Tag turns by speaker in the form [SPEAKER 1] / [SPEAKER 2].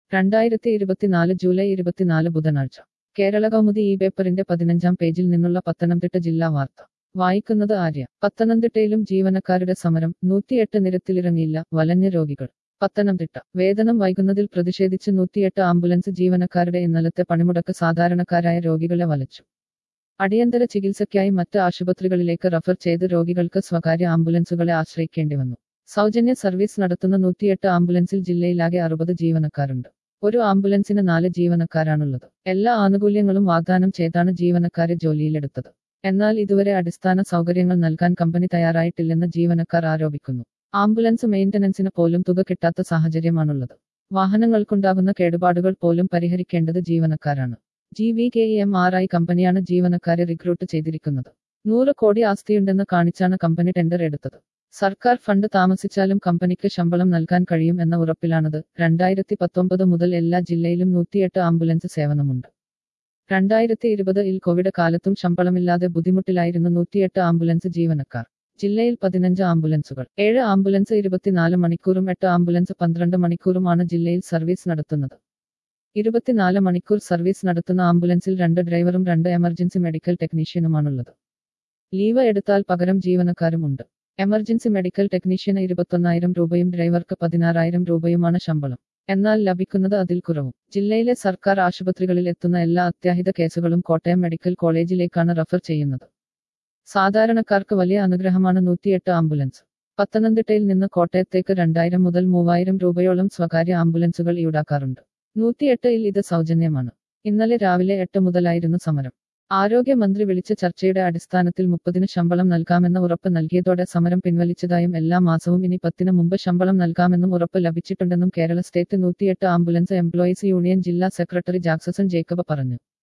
[SPEAKER 1] രണ്ടായിരത്തി ഇരുപത്തിനാല് ജൂലൈ ഇരുപത്തിനാല് ബുധനാഴ്ച കേരള കൗമുദി ഈ പേപ്പറിന്റെ പതിനഞ്ചാം പേജിൽ നിന്നുള്ള പത്തനംതിട്ട ജില്ലാ വാർത്ത വായിക്കുന്നത് ആര്യ പത്തനംതിട്ടയിലും ജീവനക്കാരുടെ സമരം നൂറ്റിയെട്ട് നിരത്തിലിറങ്ങിയില്ല വലഞ്ഞ രോഗികൾ പത്തനംതിട്ട വേതനം വൈകുന്നതിൽ പ്രതിഷേധിച്ച് നൂറ്റിയെട്ട് ആംബുലൻസ് ജീവനക്കാരുടെ ഇന്നലത്തെ പണിമുടക്ക് സാധാരണക്കാരായ രോഗികളെ വലച്ചു അടിയന്തര ചികിത്സയ്ക്കായി മറ്റ് ആശുപത്രികളിലേക്ക് റഫർ ചെയ്ത് രോഗികൾക്ക് സ്വകാര്യ ആംബുലൻസുകളെ ആശ്രയിക്കേണ്ടി വന്നു സൗജന്യ സർവീസ് നടത്തുന്ന നൂറ്റിയെട്ട് ആംബുലൻസിൽ ജില്ലയിലാകെ അറുപത് ജീവനക്കാരുണ്ട് ഒരു ആംബുലൻസിന് നാല് ജീവനക്കാരാണുള്ളത് എല്ലാ ആനുകൂല്യങ്ങളും വാഗ്ദാനം ചെയ്താണ് ജീവനക്കാരെ ജോലിയിലെടുത്തത് എന്നാൽ ഇതുവരെ അടിസ്ഥാന സൗകര്യങ്ങൾ നൽകാൻ കമ്പനി തയ്യാറായിട്ടില്ലെന്ന് ജീവനക്കാർ ആരോപിക്കുന്നു ആംബുലൻസ് മെയിന്റനൻസിന് പോലും തുക കിട്ടാത്ത സാഹചര്യമാണുള്ളത് വാഹനങ്ങൾക്കുണ്ടാകുന്ന കേടുപാടുകൾ പോലും പരിഹരിക്കേണ്ടത് ജീവനക്കാരാണ് G V K M R I കമ്പനിയാണ് ജീവനക്കാരെ റിക്രൂട്ട് ചെയ്തിരിക്കുന്നത് നൂറ് കോടി ആസ്തിയുണ്ടെന്ന് കാണിച്ചാണ് കമ്പനി ടെൻഡർ എടുത്തത് സർക്കാർ ഫണ്ട് താമസിച്ചാലും കമ്പനിക്ക് ശമ്പളം നൽകാൻ കഴിയും എന്ന ഉറപ്പിലാണത് രണ്ടായിരത്തി പത്തൊമ്പത് മുതൽ എല്ലാ ജില്ലയിലും നൂറ്റിയെട്ട് ആംബുലൻസ് സേവനമുണ്ട് രണ്ടായിരത്തി ഇരുപത് ഇൽ കോവിഡ് കാലത്തും ശമ്പളമില്ലാതെ ബുദ്ധിമുട്ടിലായിരുന്നു നൂറ്റിയെട്ട് ആംബുലൻസ് ജീവനക്കാർ ജില്ലയിൽ പതിനഞ്ച് ആംബുലൻസുകൾ ഏഴ് ആംബുലൻസ് ഇരുപത്തിനാല് മണിക്കൂറും എട്ട് ആംബുലൻസ് പന്ത്രണ്ട് മണിക്കൂറുമാണ് ജില്ലയിൽ സർവീസ് നടത്തുന്നത് ഇരുപത്തിനാല് മണിക്കൂർ സർവീസ് നടത്തുന്ന ആംബുലൻസിൽ രണ്ട് ഡ്രൈവറും രണ്ട് എമർജൻസി മെഡിക്കൽ ടെക്നീഷ്യനുമാണുള്ളത് ലീവ് എടുത്താൽ പകരം ജീവനക്കാരുമുണ്ട് എമർജൻസി മെഡിക്കൽ ടെക്നീഷ്യന് ഇരുപത്തൊന്നായിരം രൂപയും ഡ്രൈവർക്ക് പതിനാറായിരം രൂപയുമാണ് ശമ്പളം എന്നാൽ ലഭിക്കുന്നത് അതിൽ കുറവും ജില്ലയിലെ സർക്കാർ ആശുപത്രികളിൽ എത്തുന്ന എല്ലാ അത്യാഹിത കേസുകളും കോട്ടയം മെഡിക്കൽ കോളേജിലേക്കാണ് റഫർ ചെയ്യുന്നത് സാധാരണക്കാർക്ക് വലിയ അനുഗ്രഹമാണ് നൂറ്റിയെട്ട് ആംബുലൻസ് പത്തനംതിട്ടയിൽ നിന്ന് കോട്ടയത്തേക്ക് രണ്ടായിരം മുതൽ മൂവായിരം രൂപയോളം സ്വകാര്യ ആംബുലൻസുകൾ ഈടാക്കാറുണ്ട് നൂറ്റിയെട്ടിൽ ഇത് സൗജന്യമാണ് ഇന്നലെ രാവിലെ എട്ട് മുതലായിരുന്നു സമരം ആരോഗ്യമന്ത്രി വിളിച്ച ചർച്ചയുടെ അടിസ്ഥാനത്തിൽ മുപ്പതിന് ശമ്പളം നൽകാമെന്ന ഉറപ്പ് നൽകിയതോടെ സമരം പിൻവലിച്ചതായും എല്ലാ മാസവും ഇനി പത്തിന് മുമ്പ് ശമ്പളം നൽകാമെന്നും ഉറപ്പ് ലഭിച്ചിട്ടുണ്ടെന്നും കേരള സ്റ്റേറ്റ് നൂറ്റിയെട്ട് ആംബുലൻസ് എംപ്ലോയീസ് യൂണിയൻ ജില്ലാ സെക്രട്ടറി ജാക്സസൺ ജേക്കബ് പറഞ്ഞു